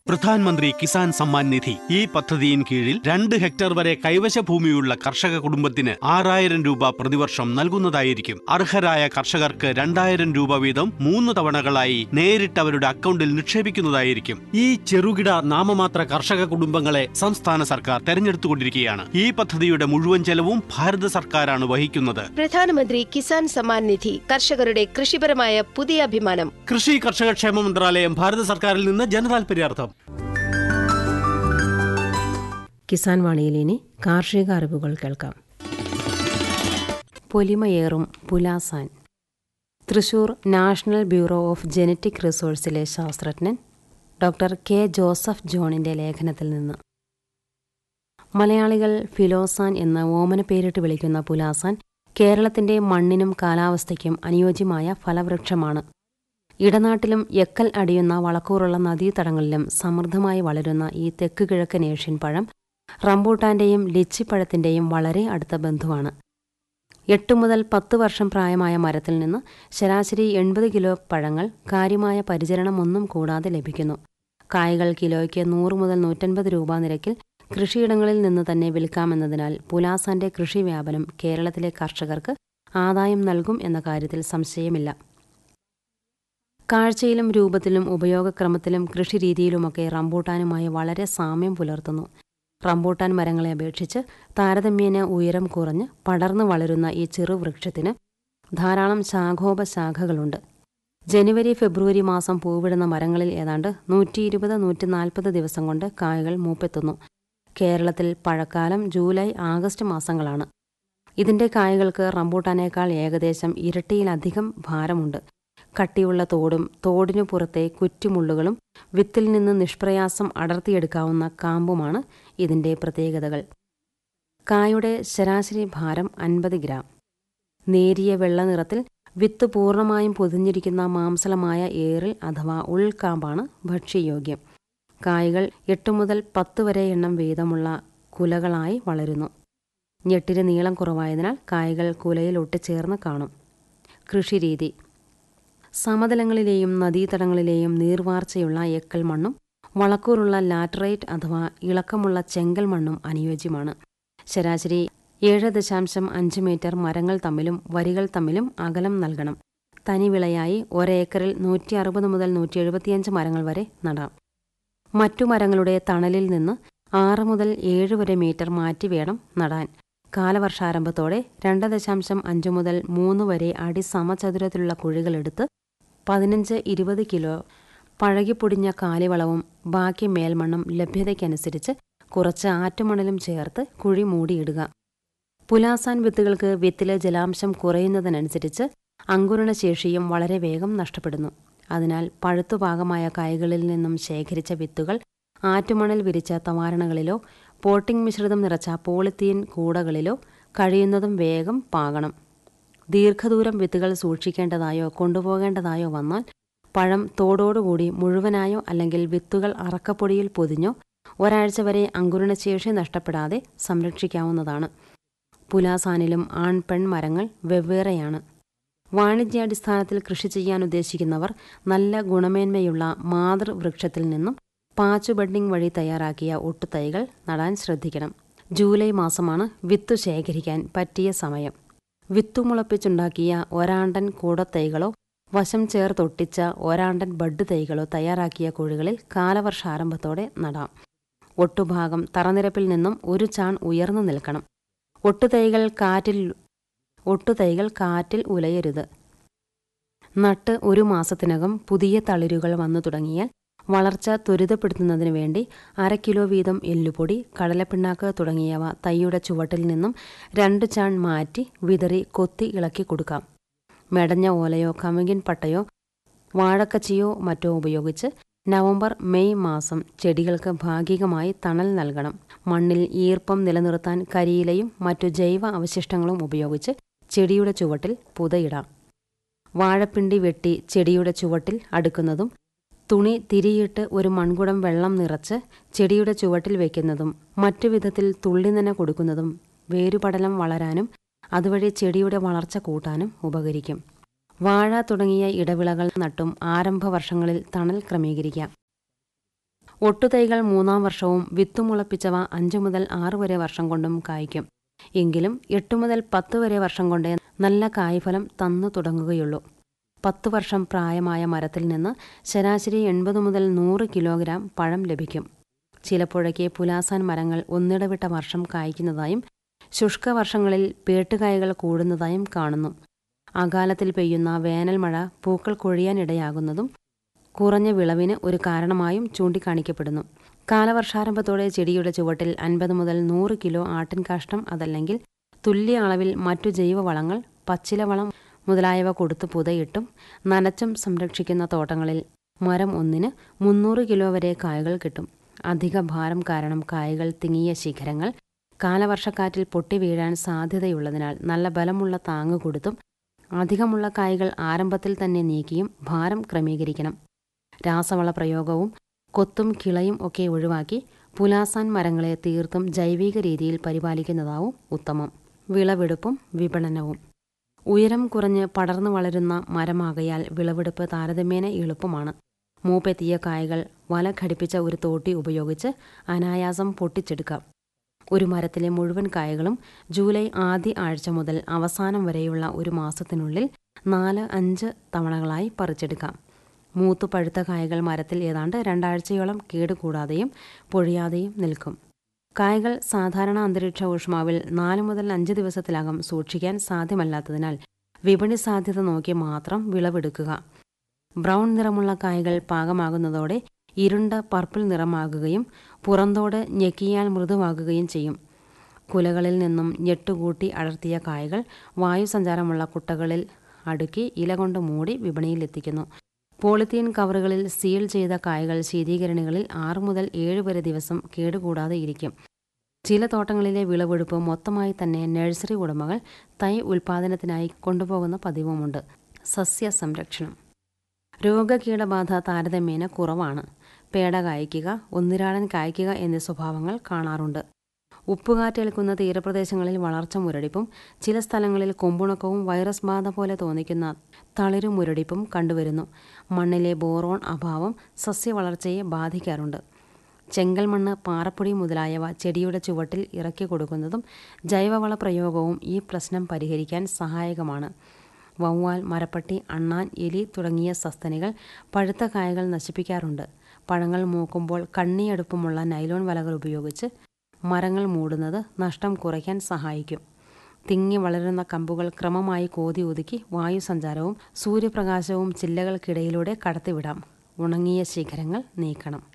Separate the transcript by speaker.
Speaker 1: പ്രധാൻമന്ത്രി കിസാൻ സമ്മാൻ നിധി ഈ പദ്ധതിയിൻ കീഴിൽ രണ്ട് ഹെക്ടർ വരെ കൈവശ ഭൂമിയുള്ള കർഷക കുടുംബത്തിന് ആറായിരം രൂപ പ്രതിവർഷം നൽകുന്നതായിരിക്കും അർഹരായ കർഷകർക്ക് രണ്ടായിരം രൂപ വീതം മൂന്ന് തവണകളായി നേരിട്ട് അവരുടെ അക്കൗണ്ടിൽ നിക്ഷേപിക്കുന്നതായിരിക്കും ഈ ചെറുകിട നാമമാത്ര കർഷക കുടുംബങ്ങളെ സംസ്ഥാന സർക്കാർ തെരഞ്ഞെടുത്തുകൊണ്ടിരിക്കുകയാണ് ഈ പദ്ധതിയുടെ മുഴുവൻ ചെലവും ഭാരത സർക്കാരാണ് വഹിക്കുന്നത്
Speaker 2: പ്രധാനമന്ത്രി കിസാൻ സമ്മാൻ നിധി കർഷകരുടെ കൃഷിപരമായ പുതിയ അഭിമാനം
Speaker 1: കൃഷി കർഷക ക്ഷേമ മന്ത്രാലയം ഭാരത സർക്കാരിൽ നിന്ന് ജനതാൽപര്യാർത്ഥം
Speaker 3: കിസാൻ വാണിയിൽ ഇനി കാർഷിക അറിവുകൾ കേൾക്കാം പൊലിമയേറും പുലാസാൻ Thrissur national bureau of genetic റിസോഴ്സിലെ ശാസ്ത്രജ്ഞൻ ഡോക്ടർ കെ ജോസഫ് ജോണിന്റെ ലേഖനത്തിൽ നിന്ന് മലയാളികൾ ഫിലോസാൻ എന്ന ഓമന പേരിട്ട് വിളിക്കുന്ന പുലാസാൻ കേരളത്തിന്റെ മണ്ണിനും കാലാവസ്ഥയ്ക്കും അനുയോജ്യമായ ഫലവൃക്ഷമാണ് ഇടനാട്ടിലും എക്കൽ അടിയുന്ന വളക്കൂറുള്ള നദീതടങ്ങളിലും സമൃദ്ധമായി വളരുന്ന ഈ തെക്ക് കിഴക്കൻ ഏഷ്യൻ പഴം റംബൂട്ടാന്റെയും ലിച്ചിപ്പഴത്തിന്റെയും വളരെ അടുത്ത ബന്ധുവാണ് എട്ട് മുതൽ പത്ത് വർഷം പ്രായമായ മരത്തിൽ നിന്ന് ശരാശരി എൺപത് കിലോ പഴങ്ങൾ കാര്യമായ പരിചരണമൊന്നും കൂടാതെ ലഭിക്കുന്നു കായകൾ കിലോയ്ക്ക് നൂറ് മുതൽ നൂറ്റൻപത് രൂപ നിരക്കിൽ കൃഷിയിടങ്ങളിൽ നിന്ന് തന്നെ വിൽക്കാമെന്നതിനാൽ പുലാസാന്റെ കൃഷി വ്യാപനം കേരളത്തിലെ കർഷകർക്ക് ആദായം നൽകും എന്ന കാര്യത്തിൽ സംശയമില്ല കാഴ്ചയിലും രൂപത്തിലും ഉപയോഗക്രമത്തിലും കൃഷിരീതിയിലുമൊക്കെ റംബൂട്ടാനുമായി വളരെ സാമ്യം പുലർത്തുന്നു റംബൂട്ടാൻ മരങ്ങളെ അപേക്ഷിച്ച് താരതമ്യേന ഉയരം കുറഞ്ഞ് പടർന്നു വളരുന്ന ഈ ചെറുവൃക്ഷത്തിന് ധാരാളം ശാഖോപശാഖകളുണ്ട് ജനുവരി ഫെബ്രുവരി മാസം പൂവിടുന്ന മരങ്ങളിൽ ഏതാണ്ട് നൂറ്റി ഇരുപത് നൂറ്റി നാൽപ്പത് ദിവസം കൊണ്ട് കായകൾ മൂപ്പെത്തുന്നു കേരളത്തിൽ പഴക്കാലം ജൂലൈ ആഗസ്റ്റ് മാസങ്ങളാണ് ഇതിന്റെ കായകൾക്ക് റംബൂട്ടാനേക്കാൾ ഏകദേശം ഇരട്ടിയിലധികം ഭാരമുണ്ട് കട്ടിയുള്ള തോടും തോടിനു പുറത്തെ കുറ്റിമുള്ളുകളും വിത്തിൽ നിന്ന് നിഷ്പ്രയാസം അടർത്തിയെടുക്കാവുന്ന കാമ്പുമാണ് ഇതിന്റെ പ്രത്യേകതകൾ കായുടെ ശരാശരി ഭാരം അൻപത് ഗ്രാം നേരിയ വെള്ള നിറത്തിൽ വിത്ത് പൂർണ്ണമായും പൊതിഞ്ഞിരിക്കുന്ന മാംസളമായ ഏറിൽ അഥവാ ഉൾക്കാമ്പാണ് ഭക്ഷ്യയോഗ്യം കായകൾ എട്ട് മുതൽ പത്ത് വരെ എണ്ണം വീതമുള്ള കുലകളായി വളരുന്നു ഞെട്ടിന് നീളം കുറവായതിനാൽ കായകൾ കുലയിൽ ഒട്ടിച്ചേർന്ന് കാണും കൃഷിരീതി സമതലങ്ങളിലെയും നദീതടങ്ങളിലെയും നീർവാർച്ചയുള്ള എക്കൽ മണ്ണും വളക്കൂറുള്ള ലാറ്ററൈറ്റ് അഥവാ ഇളക്കമുള്ള ചെങ്കൽ മണ്ണും അനുയോജ്യമാണ് ശരാശരി ഏഴ് ദശാംശം അഞ്ച് മീറ്റർ മരങ്ങൾ തമ്മിലും വരികൾ തമ്മിലും അകലം നൽകണം തനിവിളയായി ഒരേക്കറിൽ നൂറ്റി അറുപത് മുതൽ നൂറ്റി എഴുപത്തിയഞ്ച് മരങ്ങൾ വരെ നടാം മറ്റു മരങ്ങളുടെ തണലിൽ നിന്ന് ആറ് മുതൽ ഏഴ് വരെ മീറ്റർ മാറ്റി വേണം നടാൻ കാലവർഷാരംഭത്തോടെ രണ്ട് ദശാംശം അഞ്ച് മുതൽ മൂന്ന് വരെ അടി സമചതുരത്തിലുള്ള കുഴികളെടുത്ത് പതിനഞ്ച് ഇരുപത് കിലോ പഴകിപ്പൊടിഞ്ഞ കാലിവളവും ബാക്കി മേൽമണ്ണും ലഭ്യതയ്ക്കനുസരിച്ച് കുറച്ച് ആറ്റുമണലും ചേർത്ത് കുഴി മൂടിയിടുക പുലാസാൻ വിത്തുകൾക്ക് വിത്തിലെ ജലാംശം കുറയുന്നതിനനുസരിച്ച് അങ്കുരണശേഷിയും വളരെ വേഗം നഷ്ടപ്പെടുന്നു അതിനാൽ പഴുത്തുപാകമായ കായകളിൽ നിന്നും ശേഖരിച്ച വിത്തുകൾ ആറ്റുമണൽ വിരിച്ച തവാരണകളിലോ പോട്ടിംഗ് മിശ്രിതം നിറച്ച പോളിത്തീൻ കൂടകളിലോ കഴിയുന്നതും വേഗം പാകണം ദീർഘദൂരം വിത്തുകൾ സൂക്ഷിക്കേണ്ടതായോ കൊണ്ടുപോകേണ്ടതായോ വന്നാൽ പഴം തോടോടുകൂടി മുഴുവനായോ അല്ലെങ്കിൽ വിത്തുകൾ അറക്കപ്പൊടിയിൽ പൊതിഞ്ഞോ ഒരാഴ്ച വരെ അങ്കുരണശേഷി നഷ്ടപ്പെടാതെ സംരക്ഷിക്കാവുന്നതാണ് പുലാസാനിലും ആൺ പെൺ മരങ്ങൾ വെവ്വേറെയാണ് വാണിജ്യാടിസ്ഥാനത്തിൽ കൃഷി ചെയ്യാൻ ഉദ്ദേശിക്കുന്നവർ നല്ല ഗുണമേന്മയുള്ള മാതൃവൃക്ഷത്തിൽ നിന്നും പാച്ചു ബഡ്ഡിംഗ് വഴി തയ്യാറാക്കിയ ഒട്ടുതൈകൾ നടാൻ ശ്രദ്ധിക്കണം ജൂലൈ മാസമാണ് വിത്തു ശേഖരിക്കാൻ പറ്റിയ സമയം വിത്തുമുളപ്പിച്ചുണ്ടാക്കിയ ഒരാണ്ടൻ കൂടത്തൈകളോ വശം ചേർത്തൊട്ടിച്ച ഒരാണ്ടൻ ബഡ് തൈകളോ തയ്യാറാക്കിയ കുഴികളിൽ കാലവർഷാരംഭത്തോടെ നടാം ഒട്ടുഭാഗം തറനിരപ്പിൽ നിന്നും ഒരു ചാൺ ഉയർന്നു നിൽക്കണം ഒട്ടുതൈകൾ കാറ്റിൽ ഒട്ടുതൈകൾ കാറ്റിൽ ഉലയരുത് നട്ട് ഒരു മാസത്തിനകം പുതിയ തളിരുകൾ വന്നു തുടങ്ങിയാൽ വളർച്ച ത്വരിതപ്പെടുത്തുന്നതിന് വേണ്ടി അര കിലോ വീതം എല്ലുപൊടി കടലപ്പിണ്ണാക്ക് തുടങ്ങിയവ തൈയുടെ ചുവട്ടിൽ നിന്നും രണ്ട് ചാൺ മാറ്റി വിതറി കൊത്തി ഇളക്കി കൊടുക്കാം മെടഞ്ഞ ഓലയോ കമുകിൻ പട്ടയോ വാഴക്കച്ചിയോ മറ്റോ ഉപയോഗിച്ച് നവംബർ മെയ് മാസം ചെടികൾക്ക് ഭാഗികമായി തണൽ നൽകണം മണ്ണിൽ ഈർപ്പം നിലനിർത്താൻ കരിയിലയും മറ്റു ജൈവ അവശിഷ്ടങ്ങളും ഉപയോഗിച്ച് ചെടിയുടെ ചുവട്ടിൽ പുതയിടാം വാഴപ്പിണ്ടി വെട്ടി ചെടിയുടെ ചുവട്ടിൽ അടുക്കുന്നതും തുണി തിരിയിട്ട് ഒരു മൺകുടം വെള്ളം നിറച്ച് ചെടിയുടെ ചുവട്ടിൽ വയ്ക്കുന്നതും മറ്റു വിധത്തിൽ തുള്ളി നന കൊടുക്കുന്നതും വേരുപടലം വളരാനും അതുവഴി ചെടിയുടെ വളർച്ച കൂട്ടാനും ഉപകരിക്കും വാഴ തുടങ്ങിയ ഇടവിളകൾ നട്ടും ആരംഭ വർഷങ്ങളിൽ തണൽ ക്രമീകരിക്കാം ഒട്ടുതൈകൾ മൂന്നാം വർഷവും വിത്തുമുളപ്പിച്ചവ അഞ്ചു മുതൽ ആറ് വരെ വർഷം കൊണ്ടും കായ്ക്കും എങ്കിലും എട്ട് മുതൽ പത്ത് വരെ വർഷം കൊണ്ടേ നല്ല കായ്ഫലം തന്നു തുടങ്ങുകയുള്ളൂ പത്ത് വർഷം പ്രായമായ മരത്തിൽ നിന്ന് ശരാശരി എൺപത് മുതൽ നൂറ് കിലോഗ്രാം പഴം ലഭിക്കും ചിലപ്പോഴൊക്കെ പുലാസാൻ മരങ്ങൾ ഒന്നിടവിട്ട വർഷം കായ്ക്കുന്നതായും ശുഷ്ക വർഷങ്ങളിൽ പേട്ടുകായകൾ കൂടുന്നതായും കാണുന്നു അകാലത്തിൽ പെയ്യുന്ന വേനൽ മഴ പൂക്കൾ കൊഴിയാനിടയാകുന്നതും കുറഞ്ഞ വിളവിന് ഒരു കാരണമായും ചൂണ്ടിക്കാണിക്കപ്പെടുന്നു കാലവർഷാരംഭത്തോടെ ചെടിയുടെ ചുവട്ടിൽ അൻപത് മുതൽ നൂറ് കിലോ ആട്ടിൻകാഷ്ടം അതല്ലെങ്കിൽ തുല്യ അളവിൽ മറ്റു ജൈവവളങ്ങൾ പച്ചിലവളം മുതലായവ കൊടുത്തു പുതയിട്ടും നനച്ചും സംരക്ഷിക്കുന്ന തോട്ടങ്ങളിൽ മരം ഒന്നിന് മുന്നൂറ് കിലോ വരെ കായകൾ കിട്ടും അധിക ഭാരം കാരണം കായകൾ തിങ്ങിയ ശിഖരങ്ങൾ കാലവർഷക്കാറ്റിൽ പൊട്ടി വീഴാൻ സാധ്യതയുള്ളതിനാൽ നല്ല ബലമുള്ള താങ്ങ് കൊടുത്തും അധികമുള്ള കായകൾ ആരംഭത്തിൽ തന്നെ നീക്കിയും ഭാരം ക്രമീകരിക്കണം രാസവള പ്രയോഗവും കൊത്തും കിളയും ഒക്കെ ഒഴിവാക്കി പുലാസാൻ മരങ്ങളെ തീർത്തും ജൈവിക രീതിയിൽ പരിപാലിക്കുന്നതാവും ഉത്തമം വിളവെടുപ്പും വിപണനവും ഉയരം കുറഞ്ഞ് പടർന്നു വളരുന്ന മരമാകയാൽ വിളവെടുപ്പ് താരതമ്യേന എളുപ്പമാണ് മൂപ്പെത്തിയ കായകൾ വല ഘടിപ്പിച്ച ഒരു തോട്ടി ഉപയോഗിച്ച് അനായാസം പൊട്ടിച്ചെടുക്കാം ഒരു മരത്തിലെ മുഴുവൻ കായകളും ജൂലൈ ആദ്യ ആഴ്ച മുതൽ അവസാനം വരെയുള്ള ഒരു മാസത്തിനുള്ളിൽ നാല് അഞ്ച് തവണകളായി പറിച്ചെടുക്കാം മൂത്തു പഴുത്ത കായകൾ മരത്തിൽ ഏതാണ്ട് രണ്ടാഴ്ചയോളം കേടുകൂടാതെയും പൊഴിയാതെയും നിൽക്കും കായകൾ സാധാരണ അന്തരീക്ഷ ഊഷ്മാവിൽ നാല് മുതൽ അഞ്ച് ദിവസത്തിലകം സൂക്ഷിക്കാൻ സാധ്യമല്ലാത്തതിനാൽ വിപണി സാധ്യത നോക്കി മാത്രം വിളവെടുക്കുക ബ്രൗൺ നിറമുള്ള കായകൾ പാകമാകുന്നതോടെ ഇരുണ്ട പർപ്പിൾ നിറമാകുകയും പുറന്തോട് ഞെക്കിയാൽ മൃദുവാകുകയും ചെയ്യും കുലകളിൽ നിന്നും ഞെട്ടുകൂട്ടി അടർത്തിയ കായകൾ വായുസഞ്ചാരമുള്ള കുട്ടകളിൽ അടുക്കി ഇല കൊണ്ട് മൂടി വിപണിയിലെത്തിക്കുന്നു പോളിത്തീൻ കവറുകളിൽ സീൽ ചെയ്ത കായകൾ ശീതീകരണികളിൽ ആറ് മുതൽ ഏഴ് വരെ ദിവസം കേടുകൂടാതെ ഇരിക്കും ചില തോട്ടങ്ങളിലെ വിളവെടുപ്പ് മൊത്തമായി തന്നെ നഴ്സറി ഉടമകൾ തൈ ഉൽപാദനത്തിനായി കൊണ്ടുപോകുന്ന പതിവുമുണ്ട് സസ്യ സംരക്ഷണം രോഗകീടബാധ താരതമ്യേന കുറവാണ് പേട കായ്ക്കുക ഒന്നിരാടൻ കായ്ക്കുക എന്നീ സ്വഭാവങ്ങൾ കാണാറുണ്ട് ഉപ്പുകാറ്റേൽക്കുന്ന തീരപ്രദേശങ്ങളിൽ വളർച്ച മുരടിപ്പും ചില സ്ഥലങ്ങളിൽ കൊമ്പുണക്കവും വൈറസ് ബാധ പോലെ തോന്നിക്കുന്ന തളിരു മുരടിപ്പും കണ്ടുവരുന്നു മണ്ണിലെ ബോറോൺ അഭാവം സസ്യവളർച്ചയെ ബാധിക്കാറുണ്ട് ചെങ്കൽ മണ്ണ് പാറപ്പൊടി മുതലായവ ചെടിയുടെ ചുവട്ടിൽ ഇറക്കി കൊടുക്കുന്നതും ജൈവവള പ്രയോഗവും ഈ പ്രശ്നം പരിഹരിക്കാൻ സഹായകമാണ് വവ്വാൽ മരപ്പട്ടി അണ്ണാൻ എലി തുടങ്ങിയ സസ്തനികൾ പഴുത്ത കായകൾ നശിപ്പിക്കാറുണ്ട് പഴങ്ങൾ മൂക്കുമ്പോൾ കണ്ണിയടുപ്പമുള്ള നൈലോൺ വലകൾ ഉപയോഗിച്ച് മരങ്ങൾ മൂടുന്നത് നഷ്ടം കുറയ്ക്കാൻ സഹായിക്കും തിങ്ങി വളരുന്ന കമ്പുകൾ ക്രമമായി കോതി ഒതുക്കി വായുസഞ്ചാരവും സൂര്യപ്രകാശവും ചില്ലകൾക്കിടയിലൂടെ കടത്തിവിടാം ഉണങ്ങിയ ശിഖരങ്ങൾ നീക്കണം